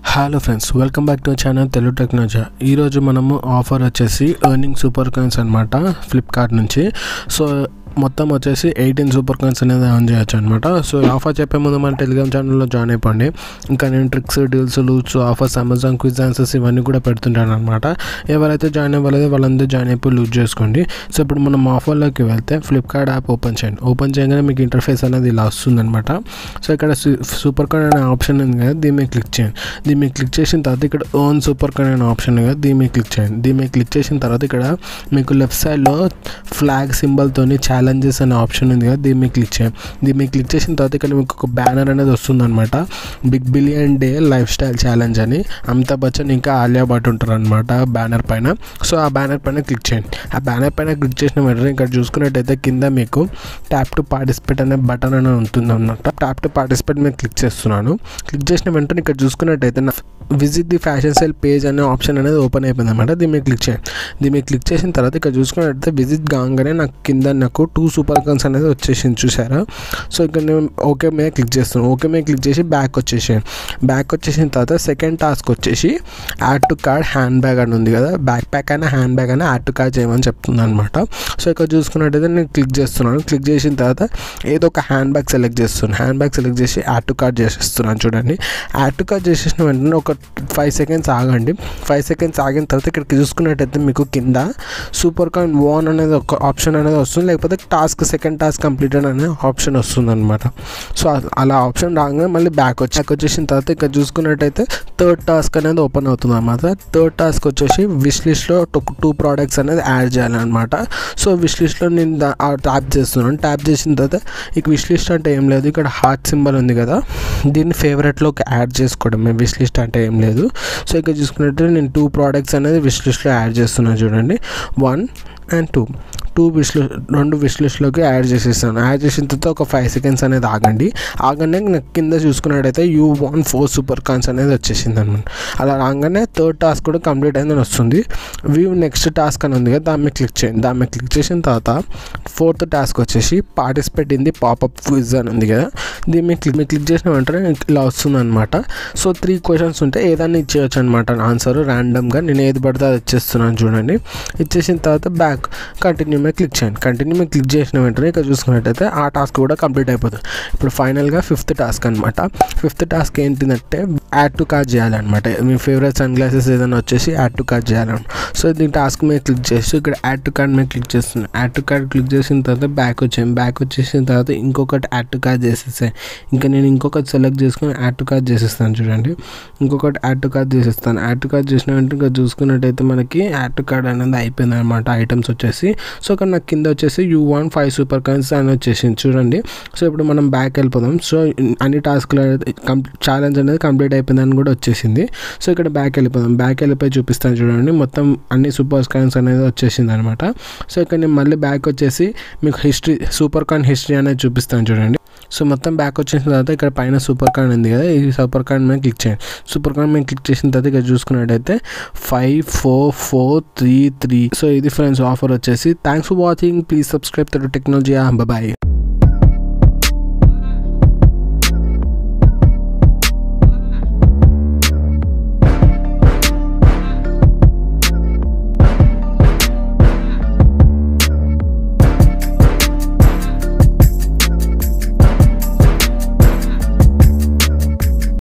hello friends welcome back to channel Telugu technology ఈరోజు మనము offer వచ్చేసి ఎర్నింగ్ సూపర్ కాయిన్స్ అనమాట ఫ్లిప్కార్ట్ నుంచి సో మొత్తం వచ్చేసి ఎయిటీన్ సూపర్ కాయిన్స్ అనేది ఆన్ చేయొచ్చు అనమాట సో ఈ ఆఫర్ చెప్పే ముందు మన టెలిగ్రామ్ ఛానల్లో జాయిన్ అయిపోండి ఇంకా నేను tricks deals loots offers Amazon quiz answers ఇవన్నీ కూడా పెడుతుంటాను అనమాట ఎవరైతే జాయిన్ అవ్వలేదో వాళ్ళందరూ జాయిన్ అయిపోయి లూట్ చేసుకోండి సో ఇప్పుడు మనం ఆఫర్లోకి వెళ్తే ఫ్లిప్కార్ట్ యాప్ ఓపెన్ చేయండి ఓపెన్ చేయగానే మీకు ఇంటర్ఫేస్ అనేది ఇలా వస్తుందన్నమాట సో ఇక్కడ సూపర్ కార్డ్ అనే ఆప్షన్ ఉంది కదా దీని మీద క్లిక్ చేయండి దీని మీద క్లిక్ చేసిన తర్వాత ఇక్కడ ఓన్ సూపర్ కార్డ్ అనే ఆప్షన్ ఉంది కదా దీని మీద క్లిక్ చేయండి దీని మీద క్లిక్ చేసిన తర్వాత ఇక్కడ మీకు లెఫ్ట్ సైడ్లో ఫ్లాగ్ సింబల్తోని ఛాలెంజెస్ అనే ఆప్షన్ ఉంది కదా దీని మీద క్లిక్ చేయండి దీని మీద క్లిక్ చేసిన తర్వాత ఇక్కడ మీకు ఒక బ్యానర్ అనేది వస్తుందన్నమాట big billion day lifestyle challenge అని అమితాబ్ బచ్చన్ ఇంకా ఆలియా భట్ ఉంటారు అనమాట బ్యానర్ పైన సో ఆ బ్యానర్ పైన క్లిక్ చేయండి ఆ బ్యానర్ పైన క్లిక్ చేసిన వెంటనే ఇక్కడ చూసుకున్నట్టయితే కింద మీకు ట్యాప్ టు పార్టిసిపేట్ అనే బటన్ అనేది ఉంటుంది అన్నమాట ట్యాప్ టు పార్టిసిపేట్ మీద క్లిక్ చేస్తున్నాను క్లిక్ చేసిన వెంటనే ఇక్కడ చూసుకున్నట్టయితే నా visit the fashion sale page అనే ఆప్షన్ అనేది ఓపెన్ అయిపోయింది అనమాట దీని మీద క్లిక్ చేయండి దీని మీద క్లిక్ చేసిన తర్వాత ఇక్కడ చూసుకున్నట్టయితే విజిట్ కాగానే నాకు కింద నాకు టూ సూపర్ కాన్స్ అనేది వచ్చేసింది చూసారా సో ఇక్కడ నేను ఓకే మీద క్లిక్ చేస్తున్నాను ఓకే మీద క్లిక్ చేసి బ్యాక్ వచ్చేసాను బ్యాక్ వచ్చేసిన తర్వాత సెకండ్ టాస్క్ వచ్చేసి add to cart handbag అని ఉంది కదా బ్యాక్ ప్యాక్ అయినా హ్యాండ్ బ్యాగ్ అయినా యాడ్ టు కార్డ్ చేయమని చెప్తుంది అనమాట సో ఇక్కడ చూసుకున్నట్టయితే నేను క్లిక్ చేస్తున్నాను క్లిక్ చేసిన తర్వాత ఏదో ఒక హ్యాండ్ బ్యాగ్ సెలెక్ట్ చేస్తున్నాను హ్యాండ్ బ్యాగ్ సెలెక్ట్ చేసి యాడ్ టు కార్డ్ చేసేస్తున్నాను చూడండి యాడ్ టు కార్డ్ చేసేసిన వెంటనే ఒక ఫైవ్ సెకండ్స్ ఆగండి ఫైవ్ సెకండ్స్ ఆగిన తర్వాత ఇక్కడికి చూసుకున్నట్టయితే మీకు కింద సూపర్ కాయిన్ వాన్ అనేది ఒక ఆప్షన్ అనేది వస్తుంది లేకపోతే టాస్క్ సెకండ్ టాస్క్ కంప్లీటెడ్ అనే ఆప్షన్ వస్తుంది అనమాట సో అలా ఆప్షన్ రాగానే మళ్ళీ బ్యాక్ వచ్చి బ్యాక్ వచ్చేసిన తర్వాత ఇక్కడ చూసుకున్నట్టయితే థర్డ్ టాస్క్ అనేది ఓపెన్ అవుతుంది అనమాట థర్డ్ టాస్క్ వచ్చేసి విష్ లిస్ట్లో టూ ప్రోడక్ట్స్ అనేది యాడ్ చేయాలన్నమాట సో విష్ లిస్ట్లో నేను ట్యాప్ చేస్తున్నాను ట్యాప్ చేసిన తర్వాత ఇక విష్ లిస్ట్ అంటే ఏం లేదు ఇక్కడ హార్ట్ సింబల్ ఉంది కదా దీన్ని ఫేవరెట్లోకి యాడ్ చేసుకోవడం విష్ లిస్ట్ అంటే ఏం లేదు సో ఇక్కడ చూసుకున్నట్టు నేను టూ ప్రోడక్ట్స్ అనేది విష్ లిస్ట్లో యాడ్ చేస్తున్నాను చూడండి వన్ అండ్ టూ టూ విష్లు రెండు విష్ లిస్ట్లోకి యాడ్ చేసేస్తాను యాడ్ చేసిన తర్వాత ఒక ఫైవ్ సెకండ్స్ అనేది ఆగండి ఆగండి నాకు కింద చూసుకున్నట్టయితే you won four super coins అనేది వచ్చేసింది అనమాట అలా రాగానే థర్డ్ టాస్క్ కూడా కంప్లీట్ అయిందని వస్తుంది వ్యూ నెక్స్ట్ టాస్క్ అని ఉంది కదా దాని మీద క్లిక్ చేయండి దాని మీద క్లిక్ చేసిన తర్వాత ఫోర్త్ టాస్క్ వచ్చేసి participate in the popup quiz అని ఉంది కదా దీని మీద క్లిక్ మీద క్లిక్ చేసిన వెంటనే ఇలా వస్తుంది అనమాట సో త్రీ క్వశ్చన్స్ ఉంటే ఏదైనా ఇచ్చేయచ్చు అనమాట ఆన్సర్ ర్యాండమ్గా నేను ఏది పడితే అది ఇచ్చేస్తున్నాను చూడండి ఇచ్చేసిన తర్వాత బ్యాక్ కంటిన్యూ మీద క్లిక్ చేయండి కంటిన్యూ మీద క్లిక్ చేసిన వెంటనే ఇక్కడ చూసుకున్నట్టయితే ఆ టాస్క్ కూడా కంప్లీట్ అయిపోతుంది ఇప్పుడు ఫైనల్గా ఫిఫ్త్ టాస్క్ అనమాట ఫిఫ్త్ టాస్క్ ఏంటిదంటే యాడ్ టు కార్డ్ చేయాలన్నమాట మీ ఫేవరెట్ సన్ గ్లాసెస్ ఏదైనా వచ్చేసి యాడ్ టు కార్డ్ చేయాలన్నమాట సో దీని టాస్క్ మీద క్లిక్ చేసి ఇక్కడ యాడ్ టు కార్డ్ మీద క్లిక్ చేస్తున్నాను యాడ్ టు కార్డ్ క్లిక్ చేసిన తర్వాత బ్యాక్ వచ్చాను బ్యాక్ వచ్చేసిన తర్వాత ఇంకొకటి యాడ్ టు కార్డ్ చేసేసాను ఇంకా నేను ఇంకొకటి సెలెక్ట్ చేసుకుని యాడ్ టు కార్డ్ చేసేస్తాను చూడండి ఇంకొకటి యాడ్ టు కార్డ్ చేసేస్తాను యాడ్ టు కార్డ్ చేసిన వెంటనే ఇంకా చూసుకున్నట్టయితే మనకి యాడ్ టు కార్డ్ అనేది అయిపోయింది అనమాట ఐటమ్స్ వచ్చేసి సో ఇక్కడ నాకు కింద వచ్చేసి you won five super coins అని వచ్చేసింది చూడండి సో ఇప్పుడు మనం బ్యాక్ వెళ్ళిపోదాం సో అన్ని టాస్క్లు కంప్లీట్ ఛాలెంజ్ అనేది కంప్లీట్ అయిపోయిందని కూడా వచ్చేసింది సో ఇక్కడ బ్యాక్ వెళ్ళిపోదాం బ్యాక్ వెళ్ళిపోయి చూపిస్తాను చూడండి మొత్తం అన్ని సూపర్ కాయిన్స్ అనేది వచ్చేసింది అనమాట సో ఇక్కడ నేను మళ్ళీ బ్యాక్ వచ్చేసి మీకు హిస్టరీ సూపర్ కాయిన్ హిస్టరీ అనేది చూపిస్తాను చూడండి సో మొత్తం బ్యాక్ వచ్చేసిన తర్వాత ఇక్కడ పైన సూపర్ కార్డ్ ఉంది కదా ఈ సూపర్ కార్డ్ మీద క్లిక్ చేయండి సూపర్ కార్డ్ మీద క్లిక్ చేసిన తర్వాత ఇక్కడ చూసుకున్నట్టయితే five four four three three so ఇది ఫ్రెండ్స్ ఆఫర్ వచ్చేసి thanks for watching please subscribe to technology bye